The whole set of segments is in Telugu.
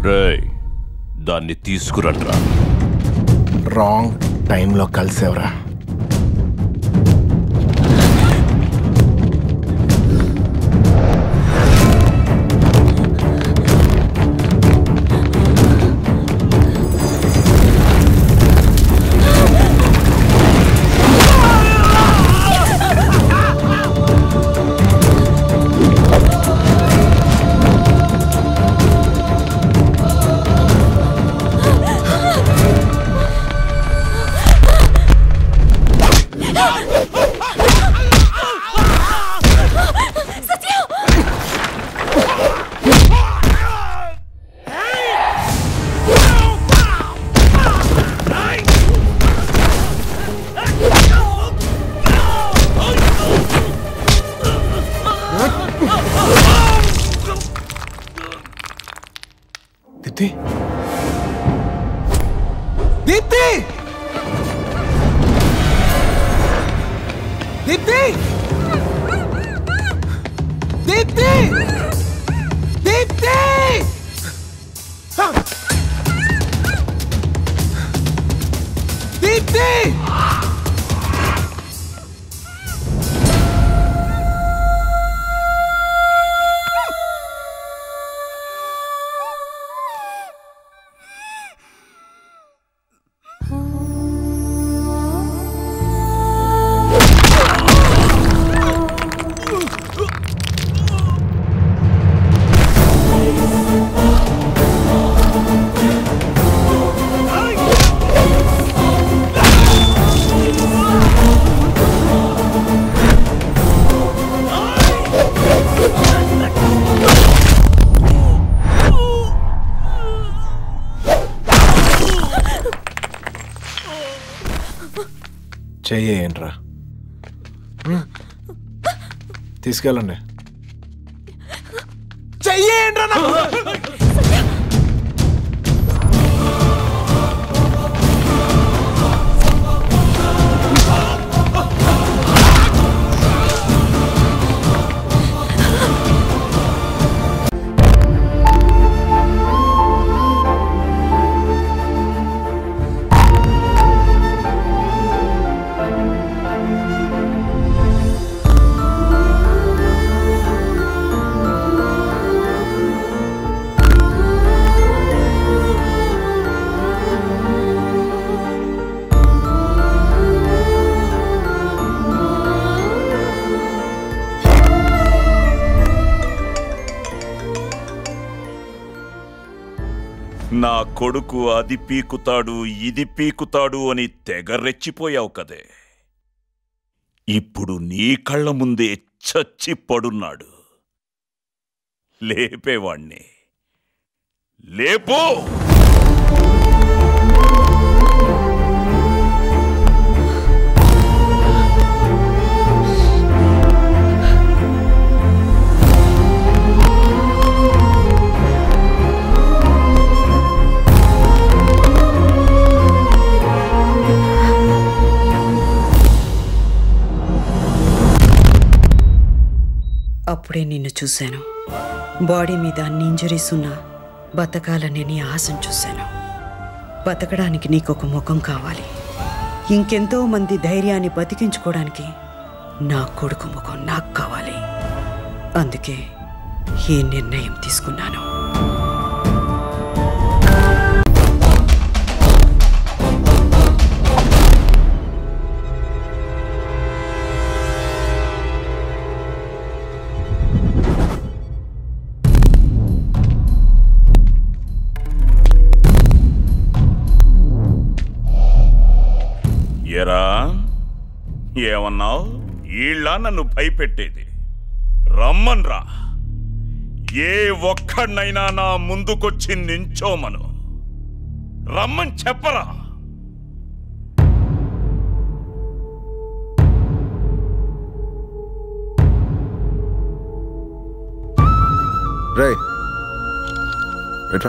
రేయ్ దాన్ని తీసుకురండ్రా రాంగ్ టైంలో కలిసేవరా దీప్తి దీప్తి దీప్తి దీప్తి దీప్తి దీప్తి చెయ్యేయండిరా తీసుకెళ్ళండి చెయ్యేయండిరా నా కొడుకు అది పీకుతాడు ఇది పీకుతాడు అని తెగ రెచ్చిపోయావు కదే ఇప్పుడు నీ కళ్ళ ముందే చచ్చి పడున్నాడు లేపేవాణ్ణి లేపో అప్పుడే నిన్ను చూశాను బాడీ మీద అన్ని ఇంజరీస్ ఉన్నా బతకాలనే నీ ఆశను చూశాను బతకడానికి నీకొక ముఖం కావాలి ఇంకెంతో మంది ధైర్యాన్ని బతికించుకోవడానికి నా కొడుకు ముఖం నాకు కావాలి అందుకే ఈ నిర్ణయం తీసుకున్నాను ఎరా ఏమన్నావు ఈళ్ళ నన్ను భయపెట్టేది రమ్మన్రా ఏ ఒక్కడినైనా నా ముందుకొచ్చి నించోమను రమ్మని చెప్పరా రే ఎట్రా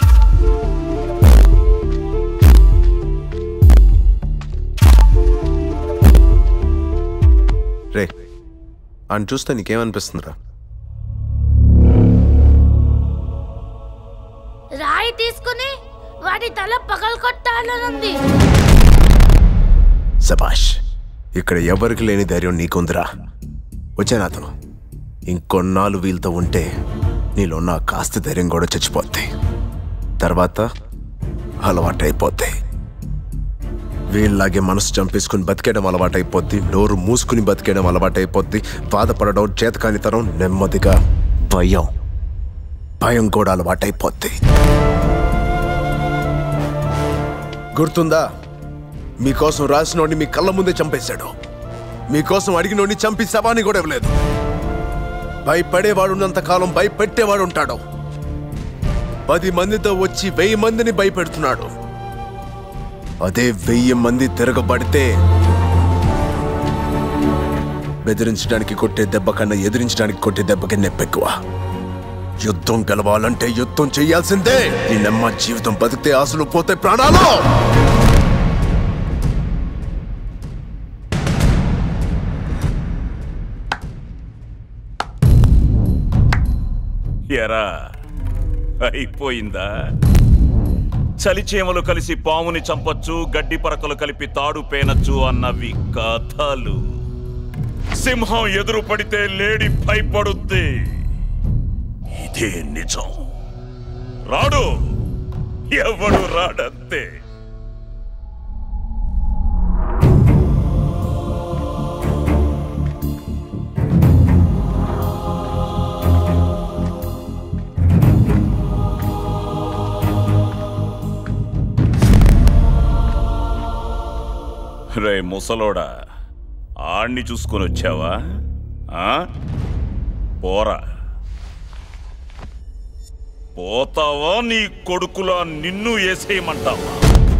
రే ఆయన చూస్తే నీకేమనిపిస్తుందిరా రాయి తీసుకుని వాడి తల పగలగొట్టాలనుంది సబాష్ ఇక్కడ ఎవరికి లేని ధైర్యం నీకుందిరా వచ్చే నాతో ఇంకొన్నాళ్ళు వీళ్ళతో ఉంటే నీలో ఉన్న ఆ కాస్త ధైర్యం కూడా చచ్చిపోద్ది తర్వాత అలవాటైపోద్ది వీళ్ళలాగే మనసు చంపేసుకుని బతికేయడం అలవాటైపోద్ది నోరు మూసుకుని బతికేయడం అలవాటైపోద్ది బాధపడడం చేతకానితనం నెమ్మదిగా భయం భయం కూడా అలవాటైపోద్ది గుర్తుందా మీకోసం రాసినోడిని మీ కళ్ళ ముందే చంపేశాడు మీకోసం అడిగినోడిని చంపి శవాన్ని కూడా ఇవ్వలేదు భయపడేవాడు ఉన్నంత కాలం భయపెట్టేవాడు ఉంటాడు పది మందితో వచ్చి వెయ్యి మందిని భయపెడుతున్నాడు అదే వెయ్యి మంది తిరగబడితే బెదిరించడానికి కొట్టే దెబ్బ కన్నా ఎదిరించడానికి కొట్టే దెబ్బకి నొప్పెక్కువ యుద్ధం గెలవాలంటే యుద్ధం చేయాల్సిందే ఈ నమ్మ జీవితం బతికితే ఆశలు పోతే ప్రాణాలు ఎరా అయిపోయిందా చలిచేమలు కలిసి పాముని చంపొచ్చు గడ్డి పరకలు కలిపి తాడు పేనచ్చు అన్నవి కథలు సింహం ఎదురు పడితే లేడి భయపడుద్ది ఇదే నిజం రాడు ఎవడు రాడంతే రే ముసలోడా ఆణ్ణి చూసుకొని వచ్చావా ఆ? పోరా పోతావా నీ కొడుకులా నిన్ను వేసేయమంటావా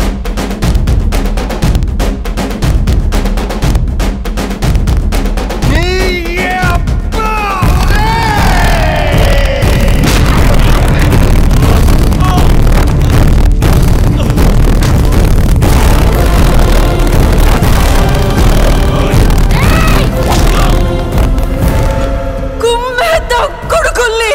కుమ్మేద్దాం కొడుకుల్ని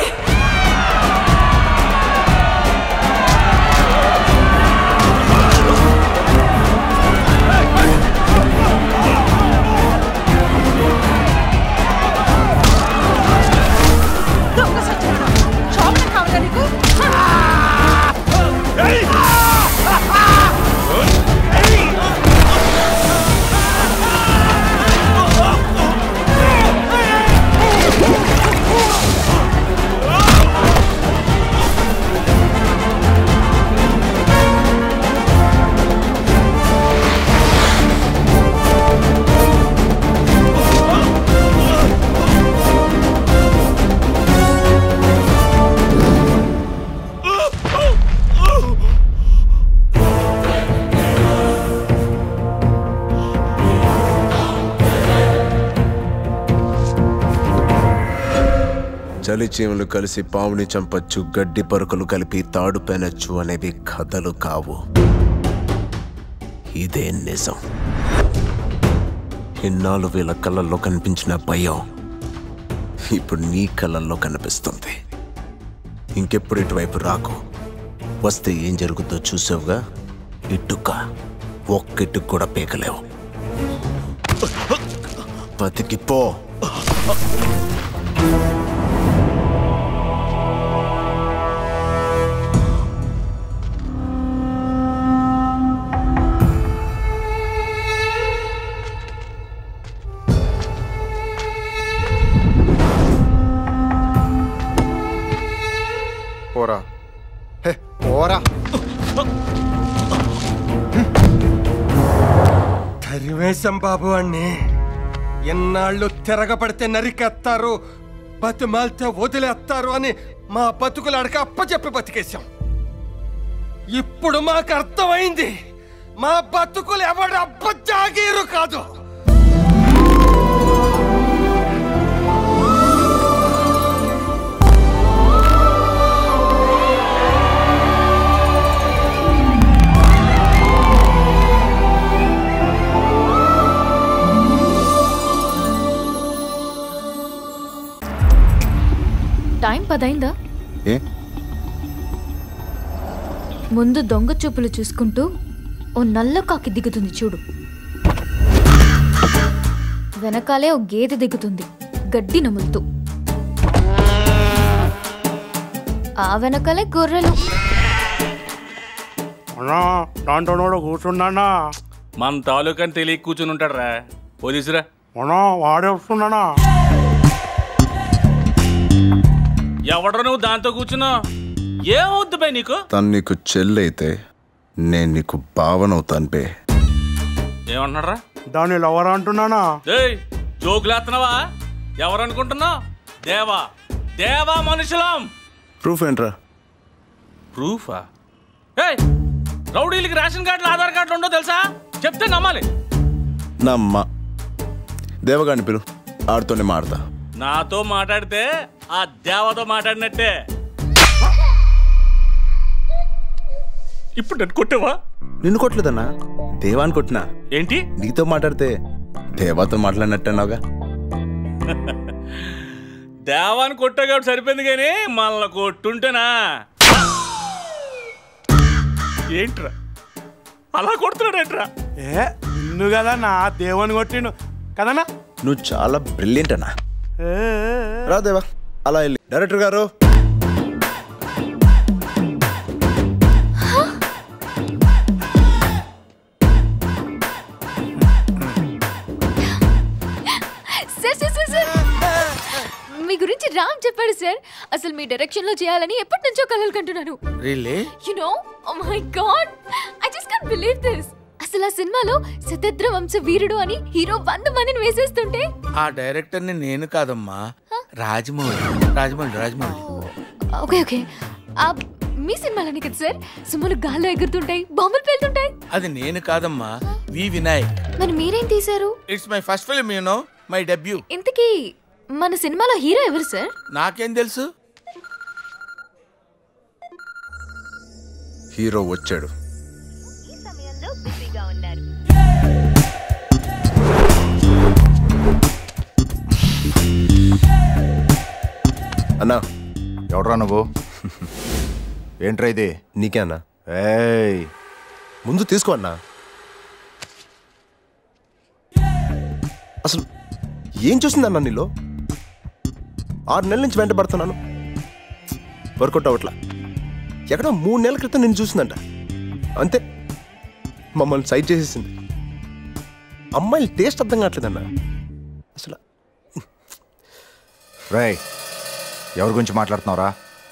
చలి చీమలు కలిసి పాముని చంపచ్చు గడ్డి పరుకలు కలిపి తాడు పెనచ్చు అనేవి కథలు కావు ఇదే నిజం ఇన్నాళ్ళు వీళ్ళ కళ్ళల్లో కనిపించిన భయం ఇప్పుడు నీ కళ్ళల్లో కనిపిస్తుంది ఇంకెప్పుడు ఇటువైపు రాకు వస్తే ఏం జరుగుతుందో చూసావుగా ఇటుక ఒక్కిట్టుకు కూడా పీకలేవు బతికిపో పోరా హే పోరా తరివేశం బాబు అన్ని ఎన్నాళ్ళు తిరగబడితే నరికేస్తారు బతిమాలితే వదిలేస్తారు అని మా బతుకులు అడక అప్పచెప్పి బతికేశాం ఇప్పుడు మాకు అర్థమైంది మా బతుకులు ఎవడు అబ్బ జాగీరు కాదు టైం పదైందా ఏ ముందు దొంగ చూపులు చూసుకుంటూ ఓ నల్ల కాకి దిగుతుంది చూడు వెనకాలే ఓ గేదె దిగుతుంది గడ్డి నములుతూ ఆ వెనకాలే గొర్రెలు అన్నా దాంట్లో కూర్చున్నానా మన తాలూకని తెలియ కూర్చుని ఉంటాడు రా పోలీసురా అన్నా వాడే వస్తున్నానా ఎవడ్రా నువ్వు దాంతో కూర్చున్నావు ఏమవుద్దు బై నీకు తను నీకు చెల్లైతే నేను నీకు భావనవుతాను బే ఏమంటున్నారా దాన్ని లవర్ అంటున్నానా ఏయ్ జోకులేస్తున్నావా ఎవరనుకుంటున్నావు దేవా దేవా మనుషులం ప్రూఫ్ ఏంట్రా ప్రూఫా ఏయ్ రౌడీలకి రేషన్ కార్డులు ఆధార్ కార్డులు ఉండో తెలుసా చెప్తే నమ్మాలి నా అమ్మ దేవగాని పిలు ఆడుతోనే మాడతా నాతో మాట్లాడితే ఆ దేవతో మాట్లాడినట్టే ఇప్పుడు నన్ను కొట్టావా నిన్ను కొట్టలేదన్నా దేవాన్ని కొట్టినా ఏంటి నీతో మాట్లాడితే దేవాతో మాట్లాడినట్టన్నావుగా దేవాన్ని కొట్టావు కాబట్టి సరిపోయింది కానీ మనల్ని కొట్టుంటేనా ఏంట్రా అలా కొడుతున్నాడు ఏంట్రా ఏ నిన్ను కదా నా దేవుని కొట్టిను కదనా నువ్వు చాలా బ్రిలియంట్ అన్నా రా దేవా అలా వెళ్ళి డైరెక్టర్ గారు సార్ సార్ సార్ సార్ మీ గురించి రామ్ చెప్పాడు సార్ అసలు మీ డైరెక్షన్ లో చేయాలని ఎప్పటి నుంచో కలలు కంటున్నాను really you know oh my God I just can't believe this అసలు ఆ సినిమాలో శతద్ర వంశ వీరుడు అని హీరో వంద మందిని వేసేస్తుంటే ఆ డైరెక్టర్ని నేను కాదమ్మా రాజమౌళి రాజమౌళి రాజమౌళి ఓకే ఓకే ఆ మీ సినిమాలని కదా సార్ సుమ్ములు గాల్లో ఎగురుతుంటాయి బాంబులు పేలుతుంటాయి అది నేను కాదమ్మా వి వినాయక్ మరి మీరేం తీశారు it's my first film you know my debut ఇంతకీ మన సినిమాలో హీరో ఎవరు సార్ నాకేం తెలుసు హీరో వచ్చాడు అన్నా ఎవడ్రా నువ్వు ఏంట్రా ఇది నీకే అన్నా ఏయ్ ముందు తీసుకో అన్నా అసలు ఏం చూసిందన్నా నీలో ఆరు నెలల నుంచి వెంట పడుతున్నాను వర్కౌట్ అవట్లా ఎక్కడో మూడు నెలల క్రితం నేను చూసిందంట అంతే మమ్మల్ని సైడ్ చేసేసింది అమ్మాయిల టేస్ట్ అర్థం కావట్లేదన్నా అసలు రేయ్ ఎవరి గురించి మాట్లాడుతున్నావురా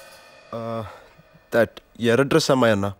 దట్ ఎర్ర డ్రెస్ అమ్మాయి అన్నా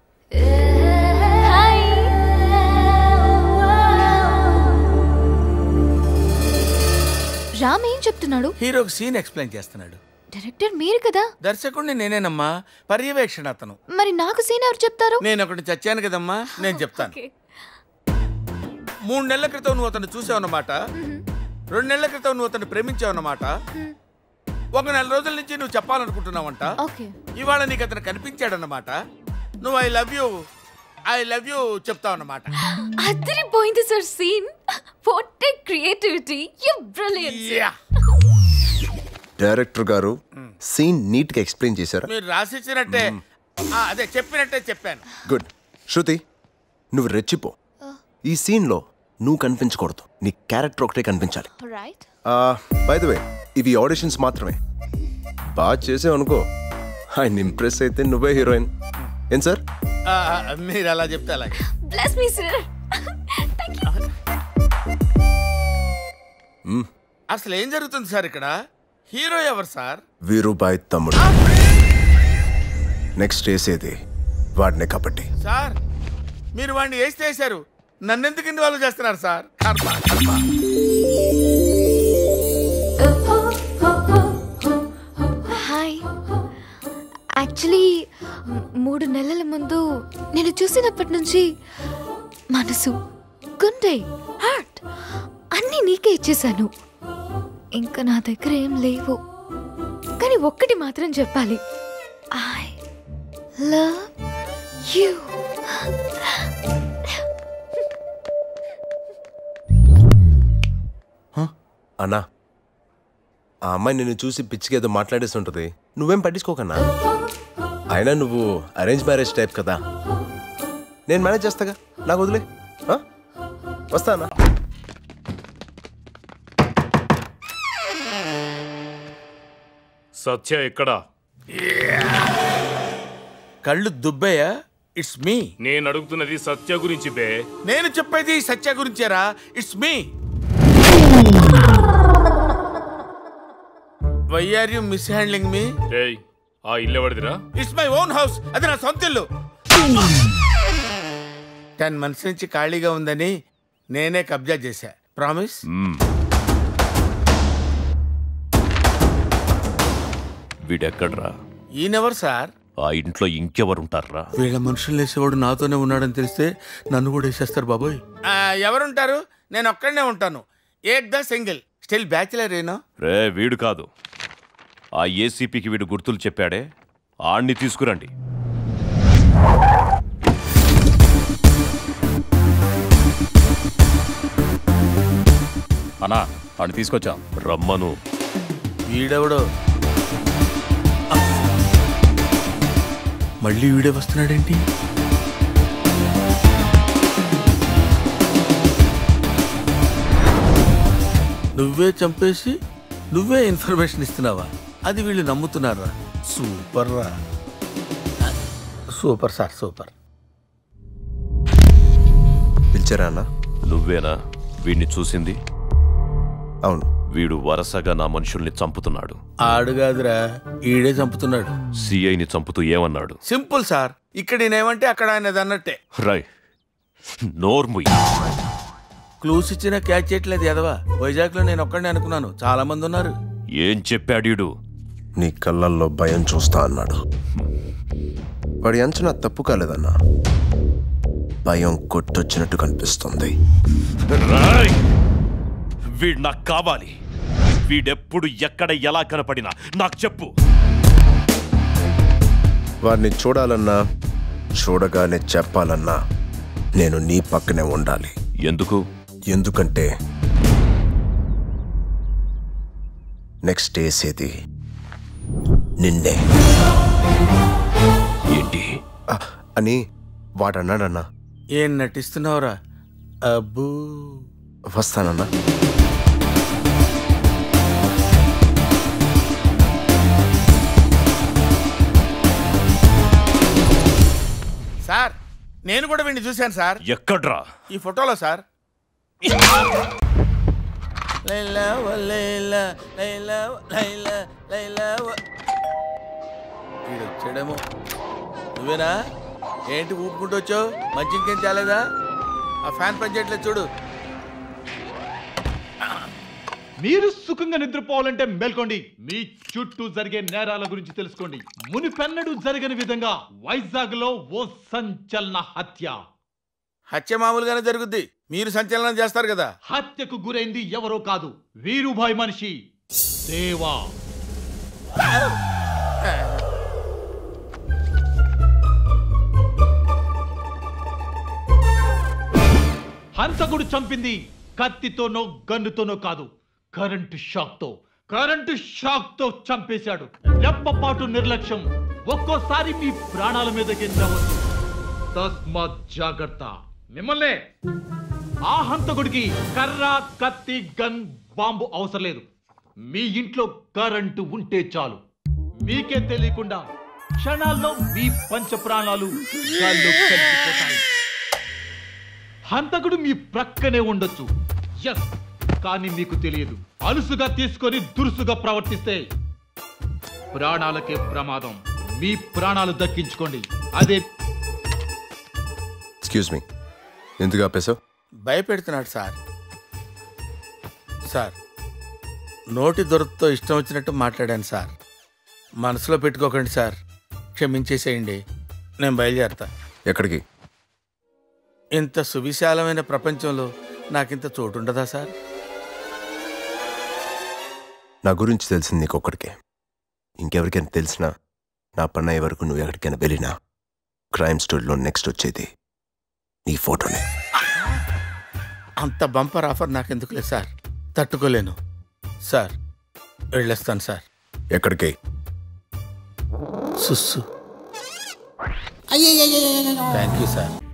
రామ్ ఏం చెప్తున్నాడు హీరోకి సీన్ ఎక్స్ప్లెయిన్ చేస్తున్నాడు డైరెక్టర్ మీరు కదా దర్శకుడిని నేనేనమ్మా పర్యవేక్షణ అతను మరి నాకు సీన్ ఎవరు చెప్తారు నేను ఒకటి చచ్చాను కదమ్మా నేను చెప్తాను ఓకే. మూడు నెలల క్రితం నువ్వు అతను చూసావన్నమాట రెండు నెలల క్రితం నువ్వు అతను ప్రేమించావన్నమాట ఒక నెల రోజుల నుంచి నువ్వు చెప్పాలనుకుంటున్నావంట ఓకే ఇవాళ నీకు అతను కనిపించాడన్నమాట నువ్వు I love you I love you చెప్తావన్నమాట అదిరిపోయింది sir scene what creativity you brilliant director గారు సీన్ నీట్ గా ఎక్స్ప్లెయిన్ చేశారా మీరు రాసిచ్చినట్టే ఆ, అదే చెప్పినట్టే చెప్పాను గుడ్ శృతి నువ్వు రెచ్చిపో ఈ సీన్ లో నువ్వు కనిపించకూడదు నీ క్యారెక్టర్ ఒకటే కనిపించాలి రైట్ బై ద వే ఇవి ఆడిషన్స్ మాత్రమే బాగా చేసావు అనుకో ఆయన ఇంప్రెస్ అయితే నువ్వే హీరోయిన్ ఏం సార్ ఆ, ఆ, మీరు అలా చెప్తే అలాగే బ్లెస్ మీ సార్ అసలు ఏం జరుగుతుంది సార్ ఇక్కడ హీరో ఎవరు సార్ వీరుబాయ్ తమ్ముడు నెక్స్ట్ వేసేది వాడినే కాబట్టి సార్ మీరు వాడిని వేస్తే వేశారు నన్నెందుకు ఇన్వాల్వ్ చేస్తున్నారు సార్ కర్మ, కర్మ. హాయ్ యాక్చువల్లీ మూడు నెలల ముందు నేను చూసినప్పటి నుంచి మనసు గుండె హార్ట్ అన్నీ నీకే ఇచ్చేశాను ఇంకా నా దగ్గర ఏం లేవు కానీ ఒక్కటి మాత్రం చెప్పాలి ఐ లవ్ యూ అన్నా ఆ అమ్మాయి నిన్ను చూసి పిచ్చికి ఏదో మాట్లాడేస్తుంటది నువ్వేం పట్టించుకోకన్నా అయినా నువ్వు అరేంజ్ మ్యారేజ్ టైప్ కదా నేను మేనేజ్ చేస్తాగా నాకు వదిలే ఆ? వస్తానా సత్య ఎక్కడా కళ్ళు దుబ్బయ్యా ఇట్స్ మీ నేను అడుగుతున్నది సత్య గురించి బే నేను చెప్పేది సత్య గురించేరా it's me why are you mishandling me ఏయ్ ఆ ఇల్లు ఎవరిదిరా ఇట్స్ మై ఓన్ హౌస్ అది నా సొంత ఇల్లు టెన్ మంత్స్ నుంచి ఖాళీగా ఉందని నేనే కబ్జా చేశా ప్రామిస్ వీడెక్కడ్రా ఈయనెవరు సార్ ఆ ఇంట్లో ఇంకెవరుంటారా వీళ్ళ మనుషులు వేసేవాడు నాతోనే ఉన్నాడని తెలిస్తే నన్ను కూడా వేసేస్తారు బాబోయ్ ఎవరుంటారు నేను ఒక్కడనే ఉంటాను ఏక్ ద సింగిల్ స్టిల్ బ్యాచిలర్ ఏనా రే వీడు కాదు ఆ ఏసీపీకి వీడు గుర్తులు చెప్పాడే ఆణ్ణి తీసుకురండి అన్నా వాడిని తీసుకొచ్చాం రమ్మను వీడెవడో మళ్ళీ వీడే వస్తున్నాడేంటి నువ్వే చంపేసి నువ్వే ఇన్ఫర్మేషన్ ఇస్తున్నావా అది వీళ్ళు నమ్ముతున్నారా సూపర్ రా సూపర్ సార్ సూపర్ పిలిచారా అన్న నువ్వేనా వీడిని చూసింది అవును వీడు వరసగా నా మనుషుల్ని చంపుతున్నాడు ఆడు కాదురా ఈడే చంపుతున్నాడు సిఐని చంపుతూ ఏమన్నాడు సింపుల్ సార్ ఇక్కడ నేనేమంటే అక్కడ ఆయనది అన్నట్టే రై నోర్ముయ్ క్లూస్ ఇచ్చినా క్యాచ్ చేయట్లేదు ఎదవా వైజాగ్ లో నేను ఒక్కడిని అనుకున్నాను చాలా మంది ఉన్నారు ఏం చెప్పాడీడు నీ కళ్ళల్లో భయం చూస్తా అన్నాడు వాడి అంచనా తప్పు కాలేదన్నా భయం కొట్టొచ్చినట్టు కనిపిస్తుంది రాయ్! వీడు నాకు కావాలి వీడెప్పుడు ఎక్కడ ఎలా కనపడినా నాకు చెప్పు వాడిని చూడాలన్నా చూడగానే చెప్పాలన్నా నేను నీ పక్కనే ఉండాలి ఎందుకు ఎందుకంటే నెక్స్ట్ వేసేది నిన్నే ఏంటి అని వాడన్నాడన్నా ఏం నటిస్తున్నావురా అబ్బూ వస్తానన్నా సార్ నేను కూడా వీడిని చూశాను సార్ ఎక్కడ్రా ఈ ఫోటోలో సార్ లైలా ఓ లైలా, లైలా ఓ లైలా, లైలా ఓ- వీడు వచ్చాడేమో నువ్వేనా ఏంటి ఊపుకుంటూ వచ్చావు మంచి ఇంకేం చాలేదా ఆ ఫ్యాన్ పనిచేయట్లేదు చూడు మీరు సుఖంగా నిద్రపోవాలంటే మేల్కోండి మీ చుట్టూ జరిగే నేరాల గురించి తెలుసుకోండి మునిపెన్నడు జరగని విధంగా వైజాగ్ లో ఓ సంచలన హత్య హత్య మామూలుగానే జరుగుద్ది మీరు సంచలనం చేస్తారు కదా హత్యకు గురైంది ఎవరో కాదు వీరుభాయ్ మనిషి దేవా హంతకుడు చంపింది కత్తితోనో గన్నుతోనో కాదు కరెంటు షాక్ తో కరెంటు షాక్ తో చంపేశాడు రెప్పపాటు నిర్లక్ష్యం ఒక్కోసారి మీ ప్రాణాల మీద గెంచవచ్చు తస్మాత్ జాగ్రత్త మిమ్మల్ని ఆ హంతకుడికి కర్ర కత్తి గన్ బాంబు అవసరం లేదు మీ ఇంట్లో కరెంటు ఉంటే చాలు మీకే తెలియకుండా క్షణాల్లో మీ పంచ ప్రాణాలు గాల్లో కలిసిపోతాయి హంతకుడు మీ ప్రక్కనే ఉండొచ్చు ఎస్ కానీ మీకు తెలియదు అలుసుగా తీసుకొని దురుసుగా ప్రవర్తిస్తే ప్రాణాలకే ప్రమాదం మీ ప్రాణాలు దక్కించుకోండి అదే ఎక్స్క్యూజ్ మీ ఎందుకు ఆపేశావు భయపెడుతున్నాడు సార్ సార్ నోటి దొరతో ఇష్టం వచ్చినట్టు మాట్లాడాను సార్ మనసులో పెట్టుకోకండి సార్ క్షమించేసేయండి నేను బయలుదేరతా ఎక్కడికి ఇంత సువిశాలమైన ప్రపంచంలో నాకింత చోటు ఉండదా సార్ నా గురించి తెలిసింది నీకొక్కడికే ఇంకెవరికైనా తెలిసినా నా పన్నయ్య వరకు నువ్వు ఎక్కడికైనా వెళ్ళినా క్రైమ్ స్టోరీలో నెక్స్ట్ వచ్చేది నీ ఫోటోనే అంత బంపర్ ఆఫర్ నాకెందుకులే సార్ తట్టుకోలేను సార్ వెళ్ళేస్తాను సార్ ఎక్కడికి సుస్సు అయ్యో థ్యాంక్ యూ సార్